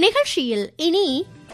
நிகழ்ச்சியில் இனி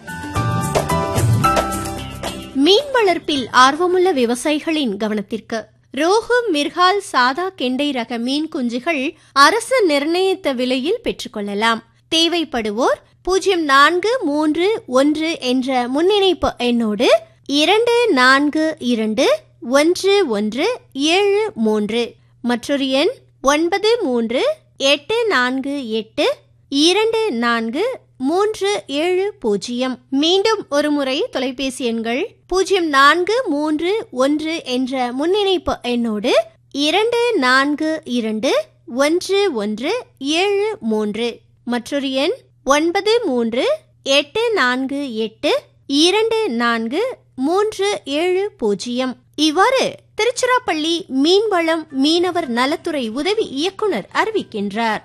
மீன் வளர்ப்பில் ஆர்வமுள்ள விவசாயிகளின் கவனத்திற்கு ரோகு மிர்கால் சாதா கெண்டை ரக மீன் குஞ்சுகள் அரசு நிர்ணயித்த விலையில் பெற்றுக்கொள்ளலாம் தேவைப்படுவோர் பூஜ்ஜியம் நான்கு மூன்று ஒன்று என்ற முன்னிணைப்பு எண்ணோடு இரண்டு நான்கு இரண்டு ஒன்று ஒன்று ஏழு மூன்று மற்றொரு எண் ஒன்பது மூன்று எட்டு நான்கு எட்டு இரண்டு நான்கு மூன்று ஏழு பூஜ்ஜியம் மீண்டும் ஒரு முறை தொலைபேசி எண்கள் பூஜ்ஜியம் நான்கு மூன்று ஒன்று என்ற முன்னிணைப்பு எண்ணோடு இரண்டு நான்கு இரண்டு ஒன்று ஒன்று ஏழு மூன்று மற்றொரு எண் ஒன்பது மூன்று எட்டு நான்கு எட்டு இரண்டு நான்கு மூன்று ஏழு பூஜ்ஜியம் இவ்வாறு திருச்சிராப்பள்ளி மீன்வளம் மீனவர் நலத்துறை உதவி இயக்குனர் அறிவிக்கின்றார்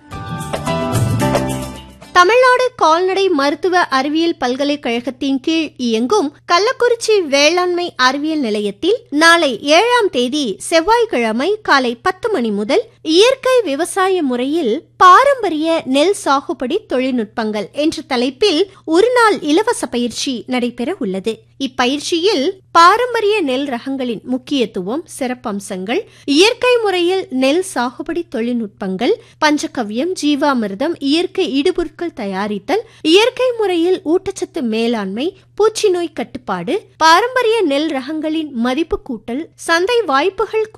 தமிழ்நாடு கால்நடை மருத்துவ அறிவியல் பல்கலைக்கழகத்தின் கீழ் இயங்கும் கள்ளக்குறிச்சி வேளாண்மை அறிவியல் நிலையத்தில் நாளை ஏழாம் தேதி செவ்வாய்க்கிழமை காலை பத்து மணி முதல் இயற்கை விவசாய முறையில் பாரம்பரிய நெல் சாகுபடி தொழில்நுட்பங்கள் என்ற தலைப்பில் ஒருநாள் இலவச பயிற்சி நடைபெற உள்ளது இப்பயிற்சியில் பாரம்பரிய நெல் ரகங்களின் முக்கியத்துவம் சிறப்பம்சங்கள் இயற்கை முறையில் நெல் சாகுபடி தொழில்நுட்பங்கள் பஞ்சகவ்யம் ஜீவாமிர்தம் இயற்கை இடுபொருட்கள் தயாரித்தல் இயற்கை முறையில் ஊட்டச்சத்து மேலாண்மை பூச்சி நோய் கட்டுப்பாடு பாரம்பரிய நெல் ரகங்களின் மதிப்பு கூட்டல் சந்தை வாய்ப்புகள்